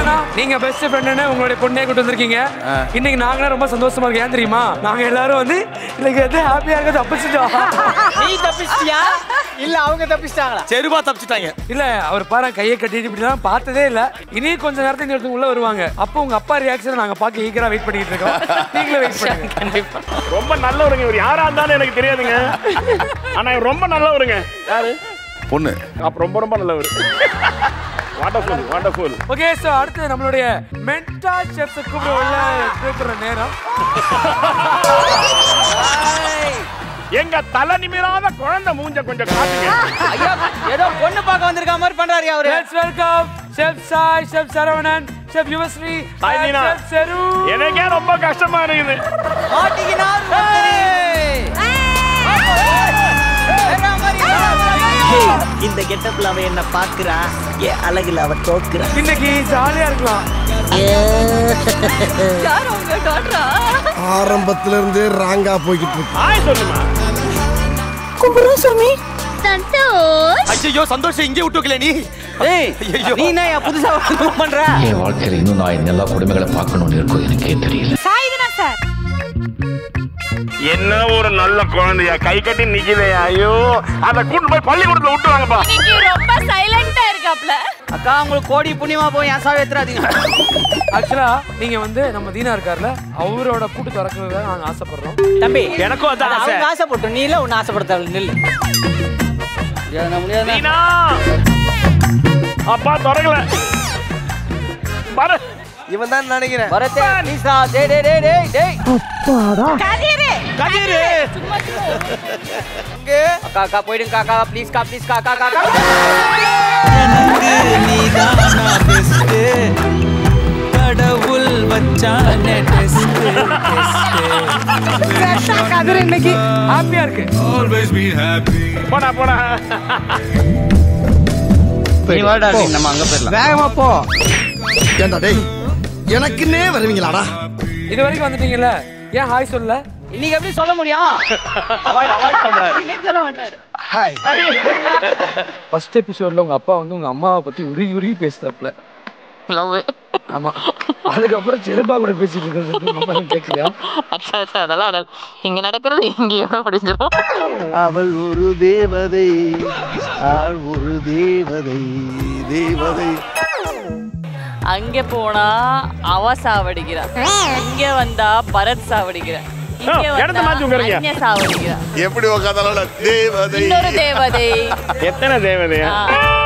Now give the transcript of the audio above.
என்னன்னா நீங்க பெஸ்ட் ஃப்ரெண்டுன்னு உங்களுடைய பொண்ணே கூட்டு வந்திருக்கீங்க இன்னைக்கு நாங்களே ரொம்ப சந்தோஷமா இருக்கோம் ஏன் தெரியுமா நாங்க எல்லாரும் வந்து இன்னைக்கு வந்து ஹாப்பியா இருக்க தப்பிச்சிட்டோம் நீ தப்பிச்சிட்டியா இல்ல அவங்க தப்பிச்சிட்டாங்களா செருபா தப்பிச்சிட்டாங்க இல்ல அவர் பாரு கையை கட்டிட்டு இப்படிலாம் பார்த்ததே இல்ல இனி கொஞ்ச நேரத்துக்கு இங்க ஒருத்தவங்க உள்ள வருவாங்க அப்போ உங்க அப்பா ரியாக்ஷன் நாங்க பார்க்க ஈகரா வெயிட் பண்ணிட்டு இருக்கோம் நீங்களே வெயிட் பண்ணுங்க கண்டிப்பா ரொம்ப நல்லவருங்க இவர் யாரா இருந்தாலும் எனக்கு தெரியாதுங்க ஆனா இவர் ரொம்ப நல்லவருங்க யாரு பொண்ணு அப்ப ரொம்ப ரொம்ப நல்லவர் வாண்டர்ஃபுல் வாண்டர்ஃபுல் ஓகே சோ அடுத்து நம்மளுடைய மென்டா செஃப்ஸ் கூப்பிட உள்ள கூப்பிடுற நேரம் எங்க தலை நிமிராத குழந்தை மூஞ்ச கொஞ்சம் காட்டுங்க ஐயா ஏதோ பொண்ணு பார்க்க வந்திருக்க மாதிரி பண்றாரு அவரு let's welcome chef Sai chef Saravanan chef Yuvasri Hi, Nina. Chef செரு எனக்கே ரொம்ப கஷ்டமா இருக்குது மாட்டிக்கினார் ஒருத்தரு. வேற மாதிரி இந்த கெட்டப்ல அவ என்ன பாக்குறா என் அழகுல அவ தோக்குறா இன்னைக்கு ஜாலியா இருக்கலாம் ஆரம்பத்துல இருந்தே ராங்கா போய்கிட்டு இருக்கு ஆய் சொல்லுமா சந்தோஷ் ஐயோ சந்தோஷம் இங்கே விட்டு வைக்கல நீ ஏய் நீ என்ன ஏன் புதுசா வந்து பண்ற என் வாழ்க்கையில் இன்னும் நான் இந்த எல்லா கொடுமைகளை பார்க்கணும்னு இருக்கும் எனக்கே தெரியல என்ன ஒரு நல்ல குழந்தையா கை கட்டி நிக்கலையா ஐயோ அத கூட்டு போய் பள்ளிக்கூடத்துல விட்டுவாங்கப்பா இன்னைக்கு ரொம்ப சைலண்டா இருக்காப்ல அக்கா உங்களுக்கு கோடி புண்ணியமா போய் ஏன் சாவி ஏத்துறாதீங்க ஆக்சுவலா நீங்க வந்து நம்ம தீனா இருக்கார்ல அவரோட கூட்டு திறக்கிறதுக்காக நாங்க ஆசைப்படுறோம் தம்பி எனக்கும் அதான் அது ஆசை. அவங்க ஆசைப்பட்டோம் நீ இல்ல உன்னை ஆசைப்படுத்த நில்லு முடியாதுண்ணா, முடியாதுண்ணா. நீனா அப்பா திறக்கல பாரு இவன் தான் நினைக்கிறேன் வரதே நீசா டேய் டேய் டேய் டேய் டேய் கதிரு கதிரு அக்கா அக்கா போயிடுங்க காக்கா ப்ளீஸ் கா ப்ளீஸ் காக்கா காக்கா கடவுள் வச்சானே டெஸ்ட் கதிர் இன்னைக்கு ஹாப்பியா இருக்கு போடா போடா நீ வாடா நம்ம அங்க போயிடலாம் வேகமா போ ஏண்டா டேய் எனக்குன்னே வருவீங்களாடா இது வரைக்கும் வந்துட்டீங்கல்ல ஏன் ஹாய் சொல்லல இன்னைக்கு எப்படி சொல்ல முடியும் ஃபர்ஸ்ட் எபிசோட்ல உங்க அப்பா வந்து உங்க அம்மாவை பத்தி உருகி உருகி பேசுறாப்ல ஆமா அதுக்கப்புறம் சிறப்பா கூட பேசிட்டு இருக்கிறது உங்க அம்மா கேட்கலையா அச்சா அச்சா அதெல்லாம் அதெல்லாம் இங்க நடக்கிறது இங்கேயோ படிஞ்சிடும் அவள் ஒரு தேவதை அவள் ஒரு தேவதை தேவதை அங்க போனா அவ சாவடிக்கிறா இங்க வந்தா பரத் சாவடிக்கிறா இங்க ஆ, இடத்த வந்தா மாத்தி உட்காருங்க. அன்யா சாவடிக்கிறா எப்படி உக்காந்தாலும் தேவதை இன்னொரு தேவதை எத்தனை தேவதையா ஆ.